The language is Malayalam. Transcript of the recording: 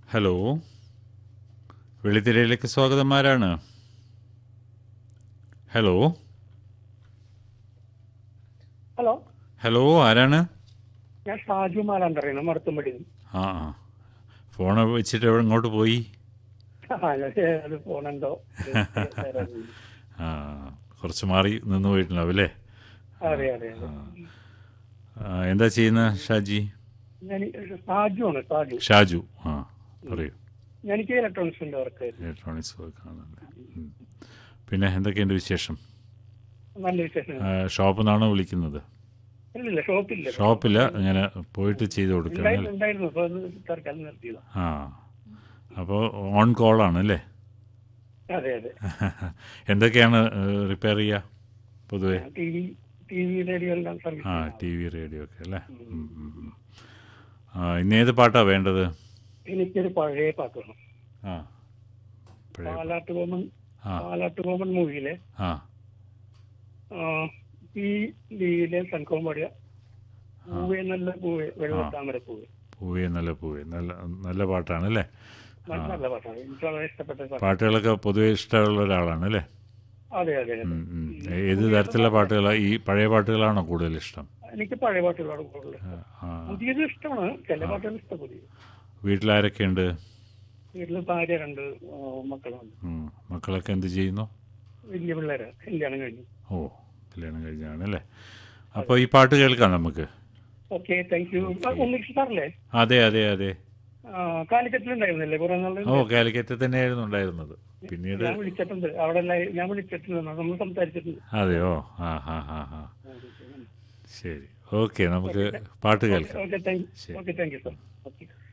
ഹലോ വെള്ളിത്തിരയിലേക്ക് സ്വാഗതം ആരാണ് ഹലോ ഹലോ ഹലോ ആരാണ് ഞാൻ ഷാജു മാലാന്തറിയണം മടത്തുംപടി ആ ആ ഫോൺ വെച്ചിട്ട് എവിടെ ഇങ്ങോട്ട് പോയി അത് ഫോണെന്തോ ആ കുറച്ച് മാറി നിന്ന് പോയിട്ടുണ്ടാവും അല്ലേ അതെ അതെ അതെ ആ, എന്താ ചെയ്യുന്ന ഷാജി ഞാൻ ഷാജു ആണ് ഷാജു ഷാജു ആ പറയൂ എനിക്ക് ഇലക്ട്രോണിക്സിന്റെ വർക്ക് ഇലക്ട്രോണിക്സ് വർക്കാണല്ലേ ഉം. പിന്നെ എന്തൊക്കെയുണ്ട് വിശേഷം നല്ല വിശേഷം ആ, ഷോപ്പിൽ നിന്നാണോ വിളിക്കുന്നത് ഇല്ലില്ല ഷോപ്പില്ല ഷോപ്പില്ല ഇങ്ങനെ പോയിട്ട് ചെയ്ത് കൊടുക്കണം ഉണ്ടായിരുന്നു അല്ലേ ഉണ്ടായിരുന്നു അപ്പൊ അത് തൽക്കാലം നിർത്തിയതാ ആ അപ്പോൾ ഓൺ കോളാണ് അല്ലേ അതെ അതെ എന്തൊക്കെയാണ് റിപ്പയർ ചെയ്യുക പൊതുവേ T V T V radio എല്ലാം ആ സർവീസ് ടി വി റേഡിയോ ഒക്കെ അല്ലേ ഉം, ഉം, ഉം. ആ ഇന്ന് ഏത് പാട്ടാണ് വേണ്ടത് എനിക്കൊരു പഴയ പാട്ട് വേണം ആ പഴയ പാലാട്ട് കോമൺ ആ പാലാട്ട് കോമൺ മൂവിയിലെ ആ ഈ ലീയിലെ സംഘവും പാടിയ പൂവേ നല്ല പൂവേ വെള്ളത്താമര പൂവേ പൂവേ നല്ല പൂവേ നല്ല നല്ല പാട്ടാണ് അല്ലേ നല്ല നല്ല പാട്ടാണ് എനിക്ക് വളരെ ഇഷ്ടപ്പെട്ട പാട്ട് പാട്ടുകളൊക്കെ പൊതുവേ ഇഷ്ടമുള്ള ഒരാളാണ് അല്ലേ അതെ അതെ അതെ ഉം, ഉം. ഏത് തരത്തിലുള്ള പാട്ടുകളാണ് ഈ പഴയ പാട്ടുകളാണോ കൂടുതൽ ഇഷ്ടം എനിക്ക് പഴയ പാട്ടുകളാണ് കൂടുതൽ ആ, ആ. പുതിയത് ഇഷ്ടമാണ് ചില പാട്ടുകൾ ഇഷ്ടം പുതിയ വീട്ടിലാരൊക്കെയുണ്ട് വീട്ടില് ഭാര്യ രണ്ട് ആ, മക്കളുണ്ട് ഉം. മക്കളൊക്കെ എന്ത് ചെയ്യുന്നു വലിയ പിള്ളേരാ കല്യാണം കഴിഞ്ഞു ഓ കല്യാണം കഴിഞ്ഞാണ് അല്ലേ അപ്പോൾ ഈ പാട്ട് കേൾക്കാം നമുക്ക് ഓക്കെ താങ്ക് യു ഒന്നിച്ച് സാറല്ലേ അതെ അതെ അതെ കാലിക്കറ്റിലുണ്ടായിരുന്നില്ലേ കുറെ നാള് ഓ കാലിക്കറ്റ് തന്നെയായിരുന്നു ഉണ്ടായിരുന്നത് പിന്നീട് ഞാൻ വിളിച്ചിട്ടുണ്ട് അവിടെ എല്ലാം- ഞാൻ വിളിച്ചിട്ടുണ്ട് നമ്മൾ സംസാരിച്ചിട്ടുണ്ട് അതെയോ ആ ഹാ ഹാ ഹാ ശരി ഓക്കെ നമുക്ക് പാട്ട് കേൾക്കാം ഓക്കെ താങ്ക് ശരി. Okay thank you sir okay